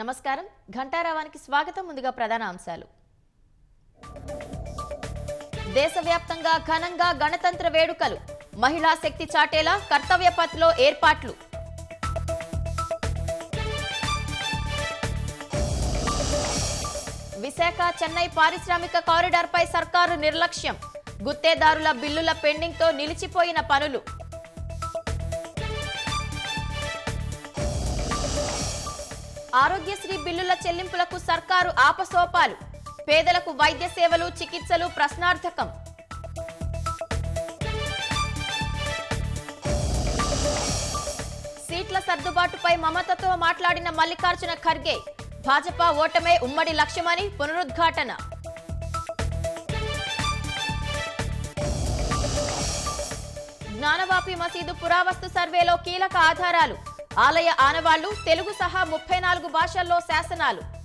నమస్కారం ఘంటారావానికి స్వాగతం ముందుగా ప్రధాన అంశాలు దేశవ్యాప్తంగా ఘనంగా గణతంత్ర వేడుకలు మహిళా శక్తి చాటేలా కర్తవ్య పథ్లో ఏర్పాట్లు విశాఖ చెన్నై పారిశ్రామిక కారిడార్పై సర్కారు నిర్లక్ష్యం గుత్తేదారుల బిల్లుల పెండింగ్తో నిలిచిపోయిన పనులు ఆరోగ్యశ్రీ బిల్లుల చెల్లింపులకు సర్కారు ఆపసోపాలు పేదలకు వైద్య సేవలు చికిత్సలు ప్రశ్నార్థకం సీట్ల సర్దుబాటుపై మమతతో మాట్లాడిన మల్లికార్జున ఖర్గే భాజపా ఓటమే ఉమ్మడి లక్ష్యమని పునరుద్ఘాటన జ్ఞానవాపి మసీదు పురావస్తు సర్వేలో కీలక ఆధారాలు ఆలయ ఆనవాళ్లు తెలుగు సహా ముప్పై నాలుగు భాషల్లో శాసనాలు